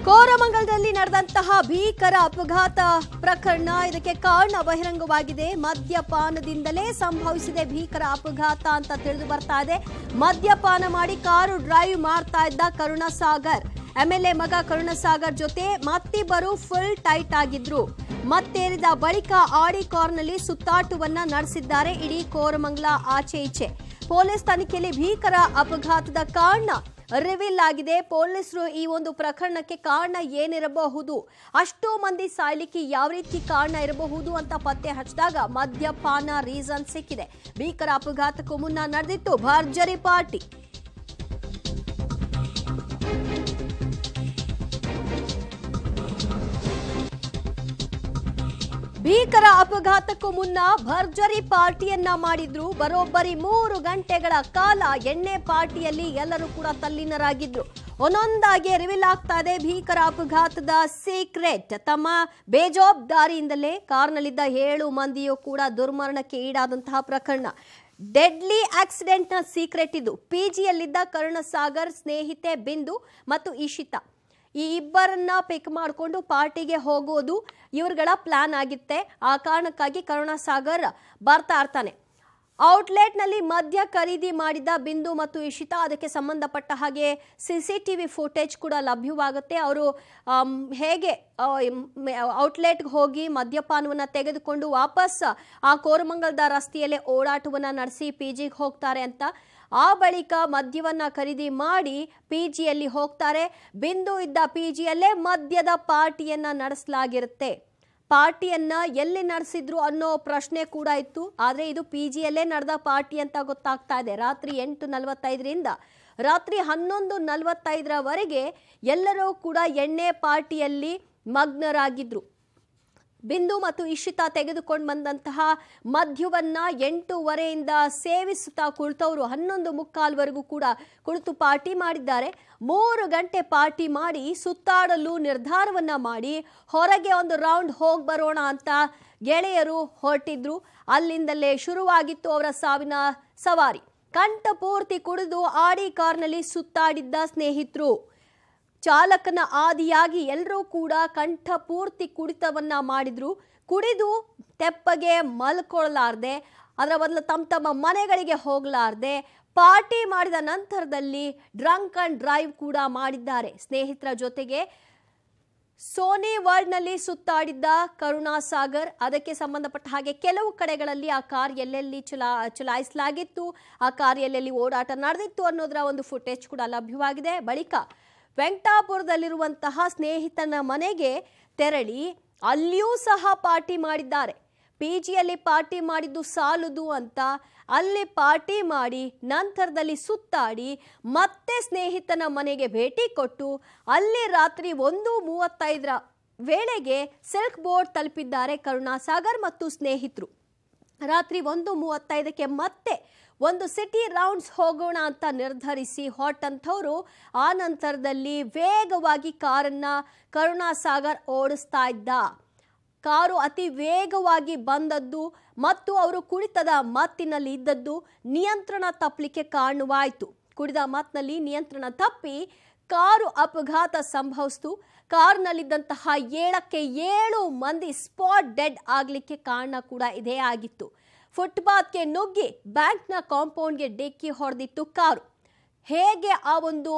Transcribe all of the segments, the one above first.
ಕೋರಮಂಗಲದಲ್ಲಿ ನಡೆದಂತಹ ಭೀಕರ ಅಪಘಾತ ಪ್ರಕರಣ ಇದಕ್ಕೆ ಕಾರಣ ಬಹಿರಂಗವಾಗಿದೆ ಮದ್ಯಪಾನದಿಂದಲೇ ಸಂಭವಿಸಿದೆ ಭೀಕರ ಅಪಘಾತ ಅಂತ ತಿಳಿದು ಬರ್ತಾ ಇದೆ ಮದ್ಯಪಾನ ಮಾಡಿ ಕಾರು ಡ್ರೈವ್ ಮಾಡ್ತಾ ಇದ್ದ ಕರುಣಸಾಗರ್ ಎಂಎಲ್ಎ ಮಗ ಕರುಣಸಾಗರ್ ಜೊತೆ ಮತ್ತಿಬ್ಬರು ಫುಲ್ ಟೈಟ್ ಆಗಿದ್ರು ಮತ್ತೇರಿದ ಬಳಿಕ ಆಡಿ ಕಾರ್ನಲ್ಲಿ ಸುತ್ತಾಟವನ್ನ ನಡೆಸಿದ್ದಾರೆ ಇಡೀ ಕೋರಮಂಗಲ ಆಚೆ ಈಚೆ ಪೊಲೀಸ್ ತನಿಖೆಯಲ್ಲಿ ಭೀಕರ ಅಪಘಾತದ ಕಾರಣ ರಿವೀಲ್ ಆಗಿದೆ ಪೊಲೀಸರು ಈ ಒಂದು ಪ್ರಕರಣಕ್ಕೆ ಕಾರಣ ಏನಿರಬಹುದು ಅಷ್ಟು ಮಂದಿ ಸಾಯ್ಲಿಕ್ಕೆ ಯಾವ ರೀತಿ ಕಾರಣ ಇರಬಹುದು ಅಂತ ಪತ್ತೆ ಹಚ್ಚಿದಾಗ ಮದ್ಯಪಾನ ರೀಸನ್ ಸಿಕ್ಕಿದೆ ಭೀಕರ ಅಪಘಾತಕ್ಕೂ ಮುನ್ನ ನಡೆದಿತ್ತು ಭರ್ಜರಿ ಪಾರ್ಟಿ ಭೀಕರ ಅಪಘಾತಕ್ಕೂ ಮುನ್ನ ಭರ್ಜರಿ ಪಾರ್ಟಿಯನ್ನ ಮಾಡಿದ್ರು ಬರೋಬ್ಬರಿ ಮೂರು ಗಂಟೆಗಳ ಕಾಲ ಎಣ್ಣೆ ಪಾರ್ಟಿಯಲ್ಲಿ ಎಲ್ಲರೂ ಕೂಡ ತಲ್ಲೀನರಾಗಿದ್ರು ಒಂದೊಂದಾಗಿ ರಿವೀಲ್ ಆಗ್ತಾ ಇದೆ ಭೀಕರ ಅಪಘಾತದ ಸೀಕ್ರೆಟ್ ತಮ್ಮ ಬೇಜವಾಬ್ದಾರಿಯಿಂದಲೇ ಕಾರ್ನಲ್ಲಿದ್ದ ಏಳು ಮಂದಿಯೂ ಕೂಡ ದುರ್ಮರಣಕ್ಕೆ ಈಡಾದಂತಹ ಪ್ರಕರಣ ಡೆಡ್ಲಿ ಆಕ್ಸಿಡೆಂಟ್ನ ಸೀಕ್ರೆಟ್ ಇದು ಪಿಜಿಯಲ್ಲಿದ್ದ ಕರುಣಸಾಗರ್ ಸ್ನೇಹಿತೆ ಬಿಂದು ಮತ್ತು ಇಶಿತಾ ಈ ಇಬ್ಬರನ್ನ ಪಿಕ್ ಮಾಡಿಕೊಂಡು ಪಾರ್ಟಿಗೆ ಹೋಗೋದು ಇವ್ರಗಳ ಪ್ಲಾನ್ ಆಗಿತ್ತೆ ಆ ಕಾರಣಕ್ಕಾಗಿ ಕರುಣಾಸಾಗರ್ ಬರ್ತಾ ಇರ್ತಾನೆ ಔಟ್ಲೆಟ್ನಲ್ಲಿ ಮದ್ಯ ಖರೀದಿ ಮಾಡಿದ ಬಿಂದು ಮತ್ತು ಇಶಿತಾ ಅದಕ್ಕೆ ಸಂಬಂಧಪಟ್ಟ ಹಾಗೆ C C T V footage ಕೂಡ ಲಭ್ಯವಾಗುತ್ತೆ ಅವರು ಹೇಗೆ ಔಟ್ಲೆಟ್ಗೆ ಹೋಗಿ ಮದ್ಯಪಾನವನ್ನು ತೆಗೆದುಕೊಂಡು ವಾಪಸ್ ಆ ಕೋರಮಂಗಲದ ರಸ್ತೆಯಲ್ಲೇ ಓಡಾಟವನ್ನು ನಡೆಸಿ ಪಿ ಜಿಗೆ ಹೋಗ್ತಾರೆ ಅಂತ ಆ ಬಳಿಕ ಮದ್ಯವನ್ನ ಖರೀದಿ ಮಾಡಿ ಪಿ ಜಿಯಲ್ಲಿ ಹೋಗ್ತಾರೆ ಬಿಂದು ಇದ್ದ ಪಿ ಜಿಯಲ್ಲೇ ಮದ್ಯದ ಪಾರ್ಟಿಯನ್ನ ನಡೆಸಲಾಗಿರುತ್ತೆ ಪಾರ್ಟಿಯನ್ನ ಎಲ್ಲಿ ನಡೆಸಿದ್ರು ಅನ್ನೋ ಪ್ರಶ್ನೆ ಕೂಡ ಇತ್ತು ಆದರೆ ಇದು ಪಿ ಜಿಯಲ್ಲೇ ನಡೆದ ಪಾರ್ಟಿ ಅಂತ ಗೊತ್ತಾಗ್ತಾ ಇದೆ ರಾತ್ರಿ ಎಂಟು ನಲವತ್ತೈದರಿಂದ ರಾತ್ರಿ ಹನ್ನೊಂದು ನಲವತ್ತೈದರವರೆಗೆ ಎಲ್ಲರೂ ಕೂಡ ಎಣ್ಣೆ ಪಾರ್ಟಿಯಲ್ಲಿ ಮಗ್ನರಾಗಿದ್ರು ಬಿಂದು ಮತ್ತು ಇಶಿತಾ ತೆಗೆದುಕೊಂಡು ಬಂದಂತಹ ಮದ್ಯವನ್ನ ಎಂಟೂವರೆಯಿಂದ ಸೇವಿಸುತ್ತಾ ಕುಳಿತವರು ಹನ್ನೊಂದು ಮುಕ್ಕಾಲ್ವರೆಗೂ ಕೂಡ ಕುಳಿತು ಪಾರ್ಟಿ ಮಾಡಿದ್ದಾರೆ ಮೂರು ಗಂಟೆ ಪಾರ್ಟಿ ಮಾಡಿ ಸುತ್ತಾಡಲು ನಿರ್ಧಾರವನ್ನ ಮಾಡಿ ಹೊರಗೆ ಒಂದು ರೌಂಡ್ ಹೋಗಿ ಬರೋಣ ಅಂತ ಗೆಳೆಯರು ಹೊರಟಿದ್ರು ಅಲ್ಲಿಂದಲೇ ಶುರುವಾಗಿತ್ತು ಅವರ ಸಾವಿನ ಸವಾರಿ ಕಂಠ ಪೂರ್ತಿ ಕುಡಿದು ಆಡಿ ಕಾರ್ನಲ್ಲಿ ಸುತ್ತಾಡಿದ್ದ ಸ್ನೇಹಿತರು ಚಾಲಕನ ಆದಿಯಾಗಿ ಎಲ್ಲರೂ ಕೂಡ ಕಂಠ ಪೂರ್ತಿ ಕುಡಿತವನ್ನ ಮಾಡಿದ್ರು ಕುಡಿದು ತೆಪ್ಪಗೆ ಮಲ್ಕೊಳ್ಳಾರ್ದೆ ಅದರ ಬದಲು ತಮ್ಮ ತಮ್ಮ ಮನೆಗಳಿಗೆ ಹೋಗಲಾರ್ದೆ ಪಾರ್ಟಿ ಮಾಡಿದ ನಂತರದಲ್ಲಿ ಡ್ರಂಕ್ ಅಂಡ್ ಡ್ರೈವ್ ಕೂಡ ಮಾಡಿದ್ದಾರೆ ಸ್ನೇಹಿತರ ಜೊತೆಗೆ ಸೋನಿ ವರ್ಲ್ಡ್ನಲ್ಲಿ ಸುತ್ತಾಡಿದ್ದ ಕರುಣಾಸಾಗರ್ ಅದಕ್ಕೆ ಸಂಬಂಧಪಟ್ಟ ಹಾಗೆ ಕೆಲವು ಕಡೆಗಳಲ್ಲಿ ಆ ಕಾರ್ ಎಲ್ಲೆಲ್ಲಿ ಚಲಾ ಚಲಾಯಿಸಲಾಗಿತ್ತು ಆ ಕಾರ್ ಎಲ್ಲೆಲ್ಲಿ ಓಡಾಟ ನಡೆದಿತ್ತು ಅನ್ನೋದರ ಒಂದು ಫುಟೇಜ್ ಕೂಡ ಲಭ್ಯವಾಗಿದೆ ಬಳಿಕ ವೆಂಕಟಾಪುರದಲ್ಲಿರುವಂತಹ ಸ್ನೇಹಿತನ ಮನೆಗೆ ತೆರಳಿ ಅಲ್ಲಿಯೂ ಸಹ ಪಾರ್ಟಿ ಮಾಡಿದ್ದಾರೆ ಪಿ ಜಿಯಲ್ಲಿ ಪಾರ್ಟಿ ಮಾಡಿದ್ದು ಸಾಲದು ಅಂತ ಅಲ್ಲಿ ಪಾರ್ಟಿ ಮಾಡಿ ನಂತರದಲ್ಲಿ ಸುತ್ತಾಡಿ ಮತ್ತೆ ಸ್ನೇಹಿತನ ಮನೆಗೆ ಭೇಟಿ ಕೊಟ್ಟು ಅಲ್ಲಿ ರಾತ್ರಿ ಒಂದು ಮೂವತ್ತೈದರ ವೇಳೆಗೆ ಸಿಲ್ಕ್ ಬೋರ್ಡ್ ತಲುಪಿದ್ದಾರೆ ಕರುಣಾಸಾಗರ್ ಮತ್ತು ಸ್ನೇಹಿತರು ರಾತ್ರಿ ಒಂದು ಮೂವತ್ತೈದಕ್ಕೆ ಮತ್ತೆ ಒಂದು ಸಿಟಿ ರೌಂಡ್ಸ್ ಹೋಗೋಣ ಅಂತ ನಿರ್ಧರಿಸಿ ಹೊರಟಂಥವ್ರು ಆ ನಂತರದಲ್ಲಿ ವೇಗವಾಗಿ ಕಾರನ್ನ ಕರುಣಾಸಾಗರ್ ಓಡಿಸ್ತಾ ಇದ್ದ ಕಾರು ಅತಿ ವೇಗವಾಗಿ ಬಂದದ್ದು ಮತ್ತು ಅವರು ಕುಡಿತದ ಮತ್ತಿನಲ್ಲಿ ಇದ್ದದ್ದು ನಿಯಂತ್ರಣ ತಪ್ಪಲಿಕ್ಕೆ ಕಾರಣವಾಯಿತು ಕುಡಿದ ಮತ್ತಿನಲ್ಲಿ ನಿಯಂತ್ರಣ ತಪ್ಪಿ ಕಾರು ಅಪಘಾತ ಸಂಭವಿಸಿತು ಕಾರ್ನಲ್ಲಿದ್ದಂತಹ ಏಳಕ್ಕೆ ಏಳು ಮಂದಿ ಸ್ಪಾಟ್ ಡೆಡ್ ಆಗಲಿಕ್ಕೆ ಕಾರಣ ಕೂಡ ಇದೇ ಆಗಿತ್ತು ಫುಟ್ಪಾತ್ಗೆ ನುಗ್ಗಿ ಬ್ಯಾಂಕ್ನ ಕಾಂಪೌಂಡ್ಗೆ ಡಿಕ್ಕಿ ಹೊಡೆದಿತ್ತು ಕಾರು ಹೇಗೆ ಆ ಒಂದು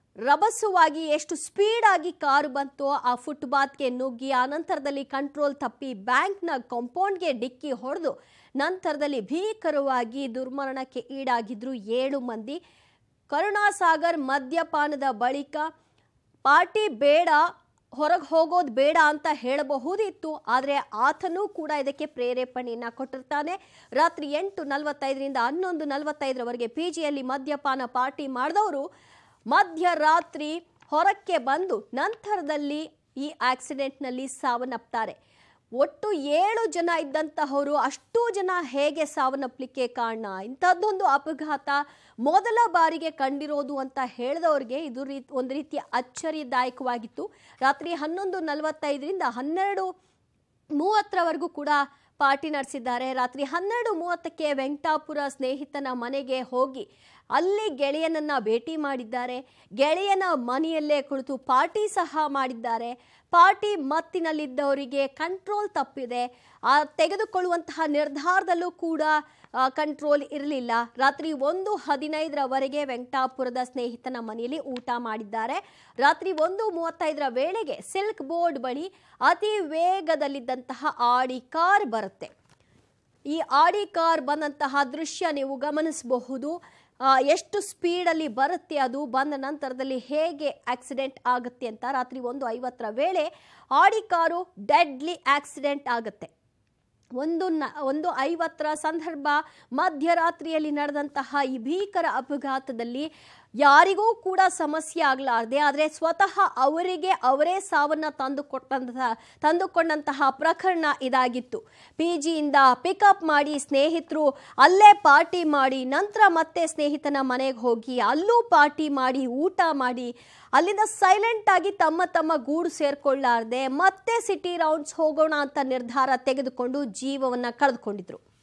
ರಭಸವಾಗಿ ಎಷ್ಟು ಸ್ಪೀಡಾಗಿ ಕಾರು ಬಂತು ಆ ಫುಟ್ಪಾತ್ಗೆ ನುಗ್ಗಿ ಆ ನಂತರದಲ್ಲಿ ಕಂಟ್ರೋಲ್ ತಪ್ಪಿ ಬ್ಯಾಂಕ್ನ ಕಾಂಪೌಂಡ್ಗೆ ಡಿಕ್ಕಿ ಹೊಡೆದು ನಂತರದಲ್ಲಿ ಭೀಕರವಾಗಿ ದುರ್ಮರಣಕ್ಕೆ ಈಡಾಗಿದ್ರು ಏಳು ಮಂದಿ ಕರುಣಾಸಾಗರ್ ಮದ್ಯಪಾನದ ಬಳಿಕ ಪಾರ್ಟಿ ಬೇಡ ಹೊರಗೆ ಹೋಗೋದು ಬೇಡ ಅಂತ ಹೇಳಬಹುದಿತ್ತು ಆದರೆ ಆತನೂ ಕೂಡ ಇದಕ್ಕೆ ಪ್ರೇರೇಪಣೆಯನ್ನ ಕೊಟ್ಟಿರ್ತಾನೆ ರಾತ್ರಿ ಎಂಟು ನಲವತ್ತೈದರಿಂದ ಹನ್ನೊಂದು ನಲವತ್ತೈದರವರೆಗೆ ಪಿ ಜಿಯಲ್ಲಿ ಮದ್ಯಪಾನ ಪಾರ್ಟಿ ಮಾಡಿದವರು ಮಧ್ಯರಾತ್ರಿ ಹೊರಕ್ಕೆ ಬಂದು ನಂತರದಲ್ಲಿ ಈ ಆಕ್ಸಿಡೆಂಟ್ನಲ್ಲಿ ಸಾವನ್ನಪ್ತಾರೆ ಒಟ್ಟು ಏಳು ಜನ ಇದ್ದಂತಹವರು ಅಷ್ಟು ಜನ ಹೇಗೆ ಸಾವನ್ನಪ್ಪಲಿಕ್ಕೆ ಕಾರಣ ಇಂಥದ್ದೊಂದು ಅಪಘಾತ ಮೊದಲ ಬಾರಿಗೆ ಕಂಡಿರೋದು ಅಂತ ಹೇಳಿದವ್ರಿಗೆ ಇದು ರೀ ಒಂದು ರೀತಿಯ ಅಚ್ಚರಿದಾಯಕವಾಗಿತ್ತು ರಾತ್ರಿ ಹನ್ನೊಂದು ನಲವತ್ತೈದರಿಂದ ಹನ್ನೆರಡು ಮೂವತ್ತರವರೆಗೂ ಕೂಡ ಪಾರ್ಟಿ ನಡೆಸಿದ್ದಾರೆ ರಾತ್ರಿ ಹನ್ನೆರಡು ಮೂವತ್ತಕ್ಕೆ ವೆಂಕಟಾಪುರ ಸ್ನೇಹಿತನ ಮನೆಗೆ ಹೋಗಿ ಅಲ್ಲಿ ಗೆಳೆಯನನ್ನ ಭೇಟಿ ಮಾಡಿದ್ದಾರೆ ಗೆಳೆಯನ ಮನೆಯಲ್ಲೇ ಕುಳಿತು ಪಾರ್ಟಿ ಸಹ ಮಾಡಿದ್ದಾರೆ ಪಾರ್ಟಿ ಮತ್ತಿನಲ್ಲಿದ್ದವರಿಗೆ ಕಂಟ್ರೋಲ್ ತಪ್ಪಿದೆ ಆ ತೆಗೆದುಕೊಳ್ಳುವಂತಹ ನಿರ್ಧಾರದಲ್ಲೂ ಕೂಡ ಕಂಟ್ರೋಲ್ ಇರಲಿಲ್ಲ ರಾತ್ರಿ ಒಂದು ಹದಿನೈದರವರೆಗೆ ವೆಂಕಟಾಪುರದ ಸ್ನೇಹಿತನ ಮನೆಯಲ್ಲಿ ಊಟ ಮಾಡಿದ್ದಾರೆ ರಾತ್ರಿ ಒಂದು ಮೂವತ್ತೈದರ ವೇಳೆಗೆ ಸಿಲ್ಕ್ ಬೋರ್ಡ್ ಬಳಿ ಅತಿ ವೇಗದಲ್ಲಿದ್ದಂತಹ ಆಡಿ ಕಾರ್ ಬರುತ್ತೆ ಈ ಆಡಿ ಕಾರ್ ಬಂದಂತಹ ದೃಶ್ಯ ನೀವು ಗಮನಿಸಬಹುದು ಆ, ಎಷ್ಟು ಸ್ಪೀಡಲ್ಲಿ ಬರುತ್ತೆ ಅದು ಬಂದ ನಂತರದಲ್ಲಿ ಹೇಗೆ ಆಕ್ಸಿಡೆಂಟ್ ಆಗುತ್ತೆ ಅಂತ ರಾತ್ರಿ ಒಂದು ಐವತ್ತರ ವೇಳೆ ಆಡಿ ಕಾರು ಡೆಡ್ಲಿ ಆಕ್ಸಿಡೆಂಟ್ ಆಗುತ್ತೆ ಒಂದು ನ ಒಂದು ಐವತ್ತರ ಸಂದರ್ಭ ಮಧ್ಯರಾತ್ರಿಯಲ್ಲಿ ನಡೆದಂತಹ ಈ ಭೀಕರ ಅಪಘಾತದಲ್ಲಿ ಯಾರಿಗೂ ಕೂಡ ಸಮಸ್ಯೆ ಆಗಲಾರದೆ ಆದರೆ ಸ್ವತಃ ಅವರಿಗೆ ಅವರೇ ಸಾವನ್ನ ತಂದುಕೊಟ್ಟಂತಹ ತಂದುಕೊಂಡಂತಹ ಪ್ರಕರಣ ಇದಾಗಿತ್ತು ಪಿ ಜಿಯಿಂದ ಪಿಕಪ್ ಮಾಡಿ ಸ್ನೇಹಿತರು ಅಲ್ಲೇ ಪಾರ್ಟಿ ಮಾಡಿ ನಂತರ ಮತ್ತೆ ಸ್ನೇಹಿತನ ಮನೆಗೆ ಹೋಗಿ ಅಲ್ಲೂ ಪಾರ್ಟಿ ಮಾಡಿ ಊಟ ಮಾಡಿ ಅಲ್ಲಿಂದ ಸೈಲೆಂಟ್ ಆಗಿ ತಮ್ಮ ತಮ್ಮ ಗೂಡು ಸೇರ್ಕೊಳ್ಳಾರ್ದೆ ಮತ್ತೆ ಸಿಟಿ ರೌಂಡ್ಸ್ ಹೋಗೋಣ ಅಂತ ನಿರ್ಧಾರ ತೆಗೆದುಕೊಂಡು ಜೀವವನ್ನ ಕಳೆದುಕೊಂಡಿದ್ರು